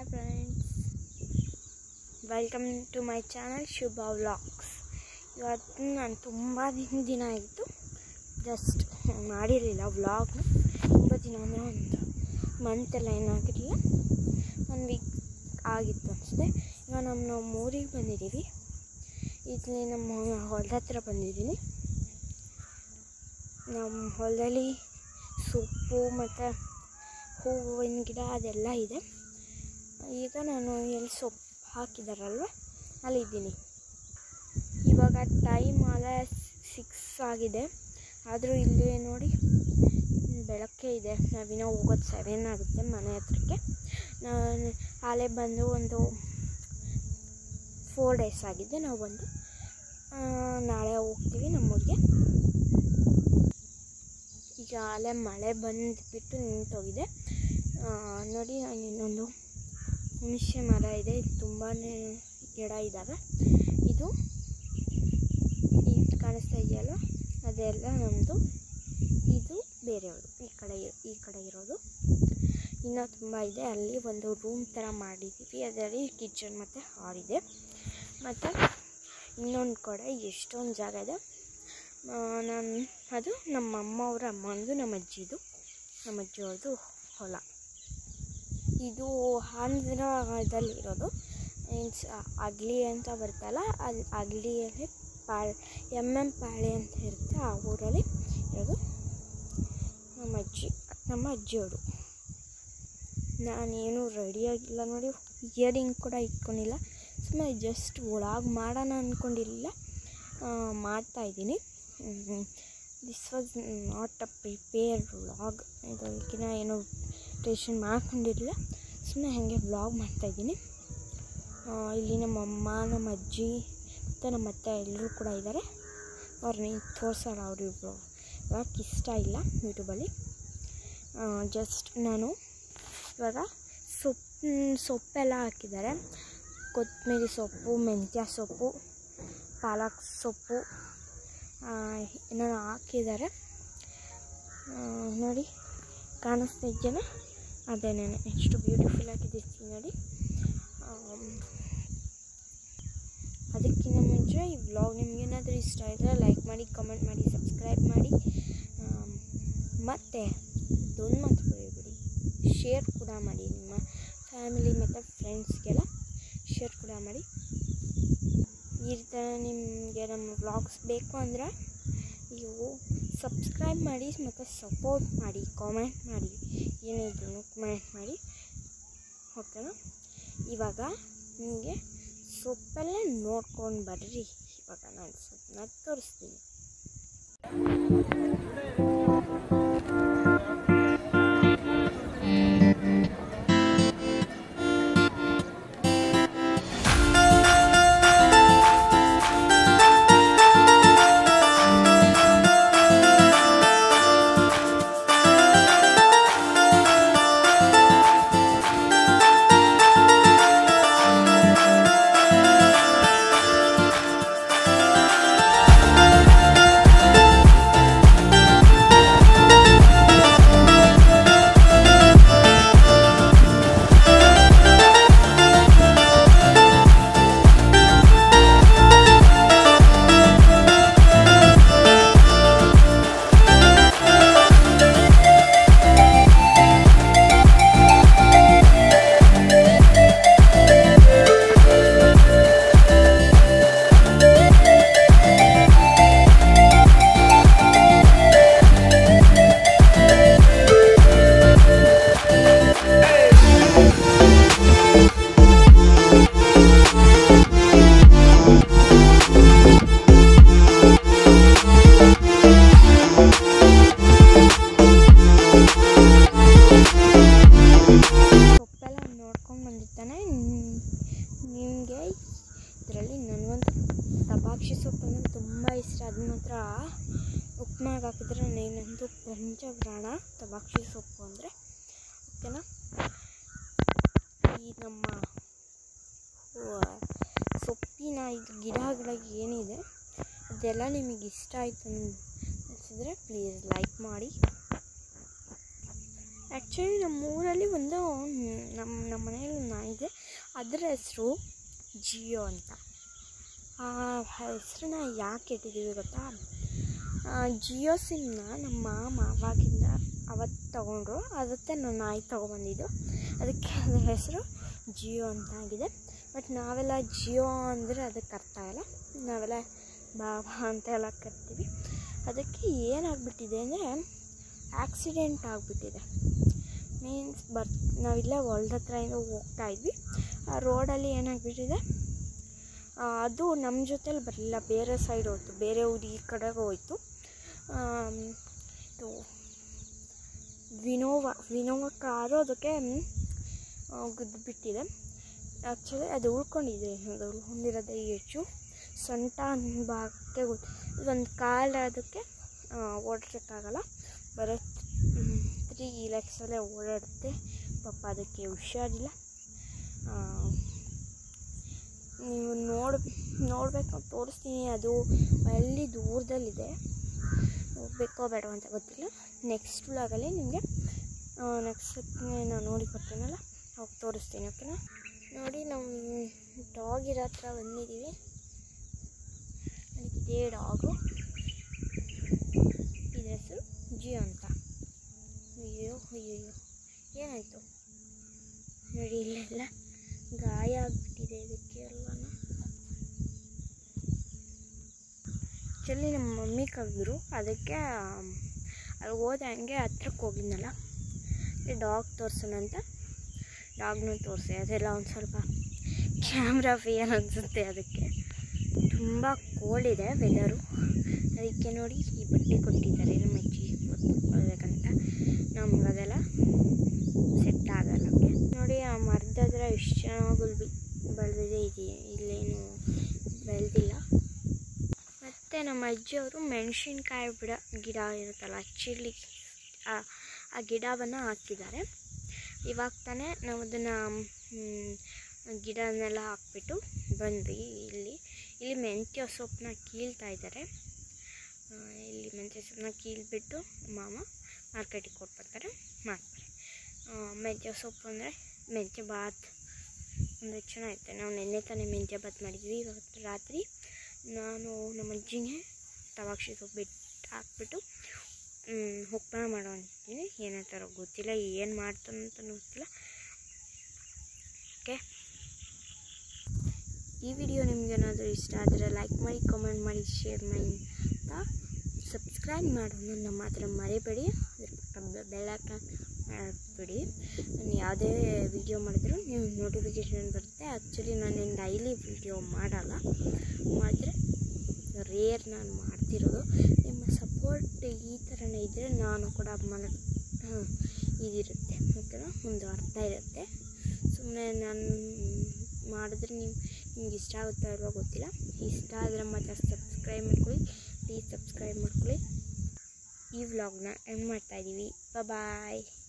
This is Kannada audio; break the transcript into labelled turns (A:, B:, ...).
A: hi friends welcome to my channel Shubha vlogs ಇವತ್ತು ನಾನು ತುಂಬ ದಿನ ದಿನ ಆಯಿತು ಜಸ್ಟ್ ಮಾಡಿರಲಿಲ್ಲ ವ್ಲಾಗ್ನ ತುಂಬ ದಿನ ಅಂದರೆ ಒಂದು ಮಂತೆಲ್ಲ ಏನಾಗಿರಲಿಲ್ಲ ಒನ್ ವೀಕ್ ಆಗಿತ್ತು ಅನಿಸುತ್ತೆ ಇವಾಗ ನಮ್ಮ ನಮ್ಮ ಊರಿಗೆ ಬಂದಿದ್ದೀವಿ ಇಲ್ಲಿ ನಮ್ಮ ಹೊಲದ ಹತ್ರ ಬಂದಿದ್ದೀನಿ ನಮ್ಮ ಹೊಲದಲ್ಲಿ ಸೊಪ್ಪು ಮತ್ತು ಹೂವಿನ ಗಿಡ ಅದೆಲ್ಲ ಇದೆ ಈಗ ನಾನು ಎಲ್ಲಿ ಸೊಪ್ಪು ಹಾಕಿದಾರಲ್ವ ಅಲ್ಲಿದ್ದೀನಿ ಇವಾಗ ಟೈಮ್ ಆಗ ಸಿಕ್ಸ್ ಆಗಿದೆ ಆದರೂ ಇಲ್ಲಿ ನೋಡಿ ಬೆಳಕೆ ಇದೆ ನಾವಿನ್ನೂ ಹೋಗೋದು ಸೆವೆನ್ ಆಗುತ್ತೆ ಮನೆ ಹತ್ರಕ್ಕೆ ನಾನು ಆಲೆ ಬಂದು ಒಂದು ಫೋರ್ ಡೇಸ್ ಆಗಿದೆ ನಾವು ಬಂದು ಆ, ನಾಳೆ ಹೋಗ್ತೀವಿ ನಮ್ಮೂರಿಗೆ ಈಗ ಅಲ್ಲೇ ಮಳೆ ಬಂದುಬಿಟ್ಟು ನಿಂತೋಗಿದೆ ಆ, ನೋಡಿ ಅಲ್ಲಿ ಇನ್ನೊಂದು ಹುಣಸೆ ಮರ ಇದೆ ಇದು ತುಂಬಾ ಗಿಡ ಇದ್ದಾವೆ ಇದು ಇದು ಕಾಣಿಸ್ತಾ ಇದೆಯಲ್ಲ ಅದೆಲ್ಲ ನಮ್ಮದು ಇದು ಬೇರೆಯವರು ಈ ಕಡೆ ಇರೋ- ಈ ಕಡೆ ಇರೋದು ಇನ್ನೂ ತುಂಬ ಇದೆ ಅಲ್ಲಿ ಒಂದು ರೂಮ್ ಥರ ಮಾಡಿದ್ದೀವಿ ಅದರಲ್ಲಿ ಕಿಚನ್ ಮತ್ತು ಹಾಲ್ ಇದೆ ಮತ್ತು ಇನ್ನೊಂದು ಕಡೆ ಎಷ್ಟೊಂದು ಜಾಗ ಇದೆ ನಾನು ಅದು ನಮ್ಮ ಅಮ್ಮ ಅವರ ಅಮ್ಮಂದು ನಮ್ಮ ಅಜ್ಜಿದು ನಮ್ಮ ಅಜ್ಜಿಯವ್ರದ್ದು ಹೊಲ ಇದು ಆಂಧ್ರದಲ್ಲಿ ಇರೋದು ಮೀನ್ಸ್ ಅಗ್ಲಿ ಅಂತ ಬರ್ತಲ್ಲ ಅಲ್ಲಿ ಅಗ್ಲಿಯಲ್ಲಿ ಪಾಳ್ ಎಮ್ ಎಮ್ ಪಾಳೆ ಅಂತ ಇರುತ್ತೆ ಆ ಊರಲ್ಲಿ ಇರೋದು ನಮ್ಮ ಅಜ್ಜಿ ನಮ್ಮ ಅಜ್ಜಿಯವರು ನಾನೇನು ರೆಡಿಯಾಗಿಲ್ಲ ನೋಡಿ ಇಯರಿಂಗ್ ಕೂಡ ಇಟ್ಕೊಂಡಿಲ್ಲ ಸುಮ್ಮನೆ ಜಸ್ಟ್ ಒಳಗೆ ಮಾಡೋಣ ಅಂದ್ಕೊಂಡಿರಲಿಲ್ಲ ಮಾಡ್ತಾಯಿದ್ದೀನಿ this was not a prepare vlog ಇದಕ್ಕಿಂತ ಏನೋ ಟೇಷನ್ ಮಾಡ್ಕೊಂಡಿರಲಿಲ್ಲ ಸುಮ್ಮನೆ ಹಾಗೆ ವ್ಲಾಗ್ ಮಾಡ್ತಾಯಿದ್ದೀನಿ ಇಲ್ಲಿ ನಮ್ಮ ಅಮ್ಮ ನಮ್ಮ ಅಜ್ಜಿ ಮತ್ತು ನಮ್ಮ ಅತ್ತೆ ಎಲ್ಲರೂ ಕೂಡ ಇದ್ದಾರೆ ಅವ್ರನ್ನ ತೋರಿಸೋಣ ಅವ್ರಿಬ್ರು ವ್ಲಾಗ್ ಇಷ್ಟ ಇಲ್ಲ ಯೂಟ್ಯೂಬಲ್ಲಿ ಜಸ್ಟ್ ನಾನು ಇವಾಗ ಸೊಪ್ಪು ಸೊಪ್ಪೆಲ್ಲ ಹಾಕಿದ್ದಾರೆ ಕೊತ್ತಂಬರಿ ಸೊಪ್ಪು ಮೆಂತ್ಯ ಸೊಪ್ಪು ಪಾಲಕ್ ಸೊಪ್ಪು ಏನೇನೋ ಹಾಕಿದ್ದಾರೆ ಆ, ನೋಡಿ ಕಾಣಿಸ್ತಾ ಇದೆಯಲ್ಲ ಅದೇನೇ ಎಷ್ಟು ಬ್ಯೂಟಿಫುಲ್ ಆಗಿದ್ದೀವಿ ನೋಡಿ ಆಮ್, ಅದಕ್ಕಿಂತ ಮುಂಚೆ ಈ ವ್ಲಾಗ್ ನಿಮಗೇನಾದರೂ ಇಷ್ಟ ಆದರೆ ಲೈಕ್ ಮಾಡಿ ಕಮೆಂಟ್ ಮಾಡಿ ಸಬ್ಸ್ಕ್ರೈಬ್ ಮಾಡಿ ಆಮ್, ಮತ್ತು ಇದೊಂದು ಮಾತು ಬರೀಬೇಡಿ ಶೇರ್ ಕೂಡ ಮಾಡಿ ನಿಮ್ಮ ಫ್ಯಾಮಿಲಿ ಮತ್ತು ಫ್ರೆಂಡ್ಸ್ಗೆಲ್ಲ ಶೇರ್ ಕೂಡ ಮಾಡಿ ಈ ಥರ ನಿಮಗೆ ನಮ್ಮ ವ್ಲಾಗ್ಸ್ ಬೇಕು ಅಂದರೆ ನೀವು ಸಬ್ಸ್ಕ್ರೈಬ್ ಮಾಡಿ ಮತ್ತು ಸಪೋರ್ಟ್ ಮಾಡಿ ಕಾಮೆಂಟ್ ಮಾಡಿ ಏನೇ ಇದ್ರೂ ಕಮೆಂಟ್ ಮಾಡಿ ಓಕೆನಾ ಇವಾಗ ನಿಮಗೆ ಸೊಪ್ಪೆಲ್ಲ ನೋಡ್ಕೊಂಡು ಬರ್ರಿ ಇವಾಗ ನಾನು ಸೊಪ್ಪನ್ನ ತೋರಿಸ್ತೀನಿ ಸೊಪ್ಪೆಲ್ಲ ನೋಡ್ಕೊಂಡು ಬಂದಿರ್ತಾನೆ ನಿಮಗೆ ಇದರಲ್ಲಿ ನನಗಂತೂ ತಪಾಕ್ಷಿ ಸೊಪ್ಪು ಅಂದರೆ ತುಂಬ ಇಷ್ಟ ಅದು ಮಾತ್ರ ಉಪ್ಮಾಗ ಹಾಕಿದ್ರೆ ನನಗಂತೂ ಪಂಚಪ್ರಾಣ ತಪಾಕ್ಷಿ ಸೊಪ್ಪು ಅಂದರೆ ಓಕೆನಾ ಈ ನಮ್ಮ ಹೂವ- ಸೊಪ್ಪಿನ ಇದು ಗಿಡಗಳಿಗೆ ಏನಿದೆ ಅದೆಲ್ಲ ನಿಮಗೆ ಇಷ್ಟ ಆಯಿತು ಅನಿಸಿದ್ರೆ ಪ್ಲೀಸ್ ಲೈಕ್ ಮಾಡಿ ಆ್ಯಕ್ಚುಲಿ ನಮ್ಮ ಊರಲ್ಲಿ ಒಂದು ಮ್, ನಮ್ಮ ನಮ್ಮ ಮನೆಯಲ್ಲಿ ಒಂದು ನಾಯಿ ಇದೆ ಅದರ ಹೆಸರು ಜಿಯೋ ಅಂತ ಆ ಹೆಸರನ್ನ ಯಾಕೆ ಇಟ್ಟಿದ್ದೀವಿ ಗೊತ್ತಾ ಆ, ಜಿಯೋ ಸಿಮ್ನ ನಮ್ಮ ಮಾಮ ಅವಾಗಿಂದ ಅವತ್ತು ತೊಗೊಂಡ್ರು ಅದಕ್ಕೆ ನಾನು ನಾಯಿ ತೊಗೊಬಂದಿದ್ದು ಅದಕ್ಕೆ ಅದ್ರ ಹೆಸರು ಜಿಯೋ ಅಂತ ಆಗಿದೆ ಬಟ್ ನಾವೆಲ್ಲ ಜಿಯೋ ಅಂದರೆ ಅದಕ್ಕೆ ಅರ್ಥ ಆಗಲ್ಲ ನಾವೆಲ್ಲ ಬಾಬಾ ಅಂತ ಎಲ್ಲ ಕರಿತೀವಿ ಅದಕ್ಕೆ ಏನಾಗ್ಬಿಟ್ಟಿದೆ ಅಂದರೆ ಆಕ್ಸಿಡೆಂಟ್ ಆಗಿಬಿಟ್ಟಿದೆ ಮೀನ್ಸ್ ಬರ್ ನಾವಿಲ್ಲೇ ಹೊಲ್ದ ಹತ್ರ ಏನೋ ಹೋಗ್ತಾ ಇದ್ವಿ ಆ ರೋಡಲ್ಲಿ ಏನಾಗ್ಬಿಟ್ಟಿದೆ ಆ, ಅದು ನಮ್ಮ ಜೊತೆಲಿ ಬರಲಿಲ್ಲ ಬೇರೆ ಸೈಡ್ ಹೋಯ್ತು ಬೇರೆ ಊರು ಈ ಕಡೆಗೆ ಹೋಯ್ತು ಆಮ್, ಇದು ವಿನೋವ ವಿನೋವ ಕಾರು ಅದಕ್ಕೆ ಗುದ್ದು ಬಿಟ್ಟಿದೆ ಆ್ಯಕ್ಚುಲಿ ಅದು ಉಳ್ಕೊಂಡಿದೆ ಅದು ಉಳ್ಕೊಂಡಿರೋದೇ ಹೆಚ್ಚು ಸೊಂಟ ಭಾಗಕ್ಕೆ ಗೊತ್ತು ಇದೊಂದು ಕಾಲು ಅದಕ್ಕೆ ಓಡಿಸೋಕ್ಕಾಗಲ್ಲ ಬರೀ ತ್ರೀ ಲ್ಯಾಕ್ಸಲ್ಲೇ ಓಡಾಡುತ್ತೆ ಪಾಪ ಅದಕ್ಕೆ ಹುಷಾರಿಲ್ಲ ಆ, ನೀವು ನೋಡ್ ನೋಡಬೇಕು ತೋರಿಸ್ತೀನಿ ಅದು ಅಲ್ಲಿ ದೂರದಲ್ಲಿದೆ ಹೋಗ್ಬೇಕೋ ಬೇಡೋ ಅಂತ ಗೊತ್ತಿಲ್ಲ ನೆಕ್ಸ್ಟ್ ವ್ಲಾಗಲ್ಲಿ ನಿಮಗೆ ನೆಕ್ಸ್ಟ್ ನಾನು ನೋಡಿ ಬರ್ತೀನಲ್ಲ ಅವಾಗ ತೋರಿಸ್ತೀನಿ ಓಕೆನಾ ನೋಡಿ ನಮ್ಮ ಡಾಗ್ ಇರೋ ಹತ್ರ ಬಂದಿದ್ದೀವಿ ಇದೇ ಡಾಗು ಇದ್ರ ಹೆಸರು ಜಿಯೋ ಅಂತ ಅಯ್ಯೋ ಅಯ್ಯಯ್ಯೋ ಏನಾಯಿತು ನೋಡಿ ಇಲ್ಲೆಲ್ಲ ಗಾಯ ಆಗಿಬಿಟ್ಟಿದೆ ಇದಕ್ಕೆ ಎಲ್ಲನೂ ಆ್ಯಕ್ಚುಲಿ ನಮ್ಮ ಮಮ್ಮಿ ಕರೆದ್ರು ಅದಕ್ಕೆ ಆಮ್, ಅಲ್ಲಿ ಹೋದೆ ಹಂಗೆ ಹತ್ರಕ್ಕೆ ಹೋಗಿದ್ನಲ್ಲ ಡಾಗ್ ತೋರ್ಸೋಣ ಅಂತ ಡಾಗ್ನೂ ತೋರಿಸಿ ಅದೆಲ್ಲ ಒಂದು ಸ್ವಲ್ಪ ಕ್ಯಾಮ್ರಾ ಫಿಯರ್ ಅನಿಸುತ್ತೆ ಅದಕ್ಕೆ ತುಂಬ ಕೋಲ್ಡ್ ಇದೆ ವೆದರು ಅದಕ್ಕೆ ನೋಡಿ ಈ ಬಟ್ಟೆ ಕೊಟ್ಟಿದ್ದಾರೆ ನಮ್ಮ ಅಜ್ಜಿ ಕೊಡ್ಬೇಕಂತ ನಮ್ಗೆ ಅದೆಲ್ಲ ಸೆಟ್ ಆಗಲ್ಲ ಓಕೆ ನೋಡಿ ಆ ಮರದ ಹತ್ರ ಎಷ್ಟು ಚೆನ್ನಾಗಿ ಬಿ ಬೆಳೆದಿದೆ ಇದೆ ಇಲ್ಲೇನು ಬೆಳೆದಿಲ್ಲ ಮತ್ತು ನಮ್ಮ ಅಜ್ಜಿಯವರು ಮೆಣಸಿನ್ಕಾಯಿ ಬಿಡ ಗಿಡ ಇರುತ್ತಲ್ಲ ಚಿಲ್ಲಿ ಆ ಆ ಗಿಡವನ್ನು ಹಾಕಿದ್ದಾರೆ ಇವಾಗ ತಾನೇ ನಾವು ಅದನ್ನು ಗಿಡನೆಲ್ಲ ಹಾಕ್ಬಿಟ್ಟು ಬಂದ್ವಿ ಇಲ್ಲಿ ಇಲ್ಲಿ ಮೆಂತ್ಯ ಸೊಪ್ಪನ್ನ ಕೀಳ್ತಾ ಇದ್ದಾರೆ ಆ, ಇಲ್ಲಿ ಮೆಂತ್ಯ ಸೊಪ್ಪನ್ನ ಕೀಳ್ಬಿಟ್ಟು ಮಾಮ ಮಾರ್ಕೆಟಿಗೆ ಕೊಟ್ಬಿಡ್ತಾರೆ ಮಾಡ್ತಾರೆ ಆ, ಮೆಂತ್ಯ ಸೊಪ್ಪು ಅಂದರೆ ಮೆಂತ್ಯ ಬಾತ್ ಅಂದರೆ ಚೆನ್ನಾಗಿರುತ್ತೆ ನಾವು ನೆನ್ನೆ ತಾನೇ ಮೆಂತ್ಯ ಬಾತ್ ಮಾಡಿದ್ವಿ ಇವತ್ತು ರಾತ್ರಿ ನಾನು ನಮ್ಮ ಅಜ್ಜಿಗೆ ತವಾಕ್ಷಿ ಸೊಪ್ಪು ಬಿಟ್ಟು ಹಾಕ್ಬಿಟ್ಟು ಉಪ್ಪಿನ ಮಾಡೋ ಅಂತೀನಿ ಏನಂತಾರೋ ಗೊತ್ತಿಲ್ಲ ಏನು ಮಾಡ್ತಾನಂತ ಗೊತ್ತಿಲ್ಲ ಓಕೆ ಈ ವಿಡಿಯೋ ನಿಮಗೇನಾದರೂ ಇಷ್ಟ ಆದರೆ ಲೈಕ್ ಮಾಡಿ ಕಾಮೆಂಟ್ ಮಾಡಿ ಶೇರ್ ಮಾಡಿ ಅಂತ ಸಬ್ಸ್ಕ್ರೈಬ್ ಮಾಡೋದನ್ನ ಮಾತ್ರ ಮರಿಬೇಡಿ ಅದ್ರ ಪಕ್ಕ ಬೆಲ್ಲೈಕನ್ ಮಾಡಿಬಿಡಿ ನಾನು ಯಾವುದೇ ವಿಡಿಯೋ ಮಾಡಿದ್ರು ನೀವು ನೋಟಿಫಿಕೇಷನ್ ಬರುತ್ತೆ ಆ್ಯಕ್ಚುಲಿ ನಾನು ಡೈಲಿ ವಿಡಿಯೋ ಮಾಡಲ್ಲ ಮಾಡಿದ್ರೆ ರೇರ್ ನಾನು ಮಾಡ್ತಿರೋದು ನಿಮ್ಮ ಸಪೋರ್ಟ್ ಈ ಥರನೇ ಇದ್ದರೆ ನಾನು ಕೂಡ ಮಾಡ ಹಾಂ ಇದಿರುತ್ತೆ ಓಕೆನಾ ಒಂದು ಅರ್ಥ ಇರುತ್ತೆ ಸುಮ್ಮನೆ ನಾನು ಮಾಡಿದ್ರೆ ನೀವು ನಿಮ್ಗೆ ಇಷ್ಟ ಆಗುತ್ತಾ ಇಲ್ವೋ ಗೊತ್ತಿಲ್ಲ ಇಷ್ಟ ಆದರೆ ಮಾತ್ರ ಸಬ್ಸ್ಕ್ರೈಬ್ ಮಾಡ್ಕೊಳ್ಳಿ ಪ್ಲೀಸ್ ಸಬ್ಸ್ಕ್ರೈಬ್ ಮಾಡ್ಕೊಳ್ಳಿ ಈ ವ್ಲಾಗ್ನ ಎಂಡ್ ಮಾಡ್ತಾಯಿದ್ದೀವಿ ಬಾಯ್